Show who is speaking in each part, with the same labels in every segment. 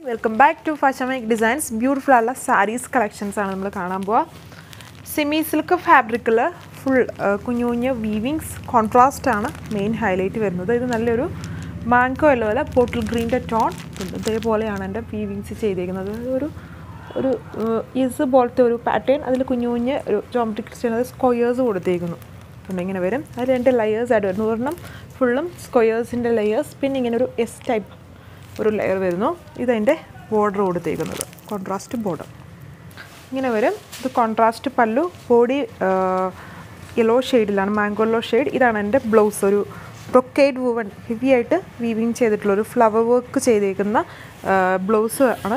Speaker 1: welcome back to fashion make designs beautiful ആയുള്ള sarees collections ആണ് നമ്മൾ കാണാൻ പോവുക സെമി സിൽക്ക് ഫാബ്രിക്കിൽ ഫുൾ കുഞ്ഞു കുഞ്ഞു വീവിങ്സ് കോൺട്രാസ്റ്റ് ആണ് മെയിൻ ഹൈലൈറ്റ് വരുന്നത് ഇത് നല്ലൊരു മാങ്കോ യെല്ലോ അല്ല ബോട്ടിൽ ഗ്രീൻ്റെ ടോൺ ഇതേപോലെയാണ് എൻ്റെ വീവിങ്സ് ചെയ്തേക്കുന്നത് ഒരു ഒരു ഇസ് പോലത്തെ ഒരു പാറ്റേൺ അതിൽ കുഞ്ഞു കുഞ്ഞ് ഒരു ജോമെട്രിക് ചെയ്യുന്നത് സ്ക്വയേഴ്സ് കൊടുത്തേക്കുന്നു ഉണ്ട് ഇങ്ങനെ വരും അത് രണ്ട് ലെയേഴ്സ് ആയിട്ട് വരുന്നു ഒരെണ്ണം ഫുള്ളും സ്ക്വയേഴ്സിൻ്റെ ലെയേഴ്സ് പിന്നെ ഇങ്ങനെ ഒരു എസ് ടൈപ്പ് ഒരു ലെയർ വരുന്നു ഇതതിൻ്റെ ബോർഡർ കൊടുത്തേക്കുന്നത് കോൺട്രാസ്റ്റ് ബോർഡർ ഇങ്ങനെ വരും ഇത് കോൺട്രാസ്റ്റ് പല്ലു ബോഡി യെല്ലോ ഷെയ്ഡിലാണ് മാംഗോ യെല്ലോ ഷെയ്ഡ് ഇതാണ് എൻ്റെ ബ്ലൗസ് ഒരു ബ്രൊക്കേഡ് വൂവൺ ഹെവി ആയിട്ട് വീവിങ് ചെയ്തിട്ടുള്ള ഒരു ഫ്ലവർ വർക്ക് ചെയ്തേക്കുന്ന ബ്ലൗസ് ആണ്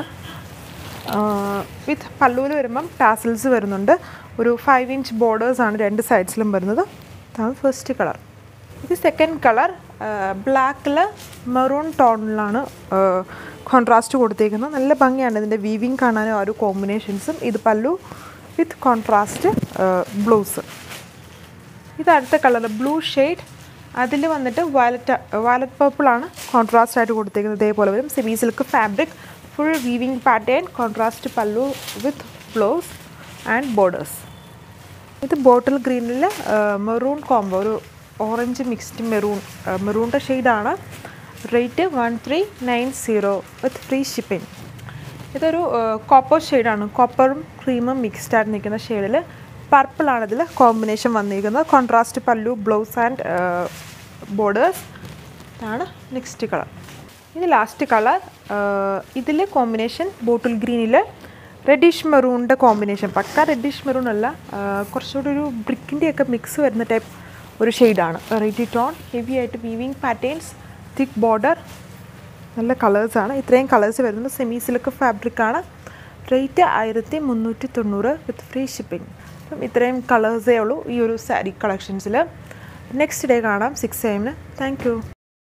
Speaker 1: വിത്ത് പല്ലുവിൽ വരുമ്പം ടാസിൽസ് വരുന്നുണ്ട് ഒരു ഫൈവ് ഇഞ്ച് ബോർഡേഴ്സ് ആണ് രണ്ട് സൈഡ്സിലും വരുന്നത് ഇതാണ് ഫസ്റ്റ് കളർ ഇത് സെക്കൻഡ് കളർ ബ്ലാക്കിൽ മെറൂൺ ടോണിലാണ് കോൺട്രാസ്റ്റ് കൊടുത്തേക്കുന്നത് നല്ല ഭംഗിയാണ് ഇതിൻ്റെ വീവിങ് കാണാനും ആ ഒരു കോമ്പിനേഷൻസും ഇത് പല്ലു വിത്ത് കോൺട്രാസ്റ്റ് ബ്ലൗസ് ഇത് അടുത്ത കളർ ബ്ലൂ ഷെയ്ഡ് അതിൽ വന്നിട്ട് വയലറ്റ് വയലറ്റ് പർപ്പിളാണ് കോൺട്രാസ്റ്റ് ആയിട്ട് കൊടുത്തേക്കുന്നത് ഇതേപോലെ വരും semi silk fabric full weaving pattern contrast pallu with blouse and borders ഇത് ബോട്ടിൽ ഗ്രീനിൽ മെറൂൺ കോംബോ ഒരു ഓറഞ്ച് മിക്സ്ഡ് മെറൂൺ മെറൂണിൻ്റെ ഷെയ്ഡാണ് rate one three nine zero with free shipping ഇതൊരു കോപ്പർ ഷെയ്ഡാണ് കോപ്പറും ക്രീമും മിക്സ്ഡ് ആയിട്ട് നിൽക്കുന്ന ഷെയ്ഡിൽ പർപ്പിളാണ് ഇതിൽ കോമ്പിനേഷൻ വന്നിരിക്കുന്നത് contrast pallu blouse and borders ഇതാണ് നെക്സ്റ്റ് കളർ ഇത് ലാസ്റ്റ് കളർ ഇതിൽ കോമ്പിനേഷൻ ബോട്ടിൽ ഗ്രീനിൽ റെഡിഷ് മെറൂണിൻ്റെ കോമ്പിനേഷൻ പക്ക റെഡിഷ് മെറൂൺ അല്ല കുറച്ചുകൂടി ഒരു ബ്രിക്കിൻ്റെയൊക്കെ മിക്സ് വരുന്ന ടൈപ്പ് ഒരു ഷെയ്ഡാണ് വെറൈറ്റി ടോൺ ഹെവി ആയിട്ട് വീവിങ് പാറ്റേൺസ് തിക്ക് ബോർഡർ നല്ല കളേഴ്സാണ് ഇത്രയും കളേഴ്സ് വരുന്നത് സെമി സിൽക്ക് ഫാബ്രിക്കാണ് റേറ്റ് ആയിരത്തി മുന്നൂറ്റി തൊണ്ണൂറ് വിത്ത് ഫ്രീ ഷിപ്പിംഗ് അപ്പം ഇത്രയും കളേഴ്സേ ഉള്ളൂ ഈ ഒരു സാരി കളക്ഷൻസിൽ നെക്സ്റ്റ് ഡേ കാണാം സിക്സ് എമ്മിന് താങ്ക് യു